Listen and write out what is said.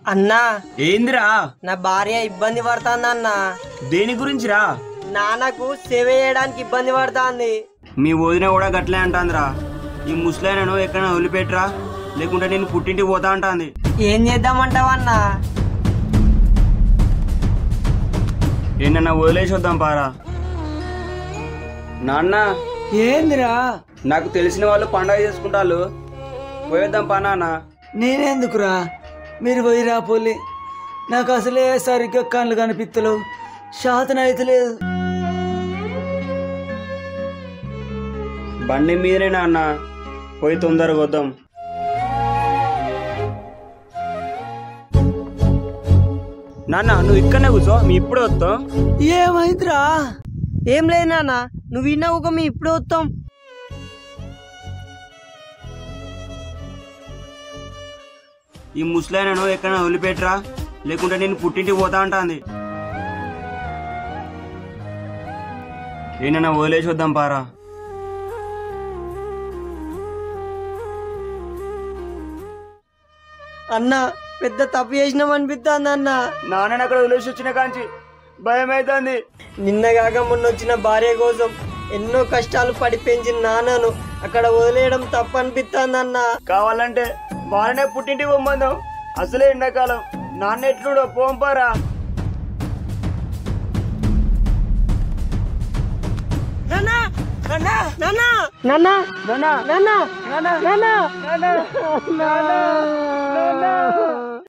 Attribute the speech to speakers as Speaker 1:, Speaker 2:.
Speaker 1: అన్నా
Speaker 2: ఏందిరా
Speaker 1: నా భార్య ఇబ్బంది పడుతుంది
Speaker 2: దేని గురించిరా
Speaker 1: నాన్నకు సేవ చేయడానికి ఇబ్బంది పడుతుంది
Speaker 2: మీ వదిన కూడా గట్లే అంటాందిరా ఈ ముసలైనను ఎక్కడైనా వదిలిపెట్టరా లేకుంటే నేను పుట్టింటికి పోతా అంటాంది
Speaker 1: ఏం చేద్దామంటావన్నా
Speaker 2: ఏంటన్నా వదిలేసి వద్దాం పారా నాన్న
Speaker 3: ఏందిరా
Speaker 2: నాకు తెలిసిన వాళ్ళు పండగ చేసుకుంటారు పోయేద్దాం పా నాన్న
Speaker 3: నేనేందుకురా మీరు పోయిరా పోలి నాకు అసలే సరిగ్గా కళ్ళు కనిపిత్తలేవు శాతన అయితే లేదు
Speaker 2: బండి మీదనే నాన్న పోయి తొందరగా వద్దాం నాన్న నువ్వు ఇక్కడనే కూర్చో మీ ఇప్పుడే వస్తాం
Speaker 3: ఏమైందిరా
Speaker 1: ఏం లేదు నాన్న నువ్వు విన్నావు ఒక మేము ఇప్పుడు వస్తాం
Speaker 2: ఈ ముసలైనను ఎక్కడైనా వదిలిపెట్టరా లేకుంటే నేను పుట్టింటికి పోతా అంటాంది ఏంటన్నా వదిలేసి వద్దాం పారా
Speaker 1: అన్న పెద్ద తప్పు చేసినాం అనిపిస్తుంది అన్న
Speaker 2: నాన్న అక్కడ వదిలేసి వచ్చిన కాంచి భయం అవుతుంది
Speaker 1: నిన్నగాక మొన్న వచ్చిన భార్య కోసం ఎన్నో కష్టాలు పడి పెంచిన నాన్నను అక్కడ వదిలేయడం తప్పు అనిపిస్తుంది అన్న
Speaker 2: కావాలంటే వాళ్ళనే పుట్టింటికి పొమ్మందాం అసలే ఎండాకాలం నాన్న ఎట్లుడో పోంపారా
Speaker 1: నాన్న నాన్న నాన్న నాన్న నాన్న నాన్న నాన్న నాన్న నాన్న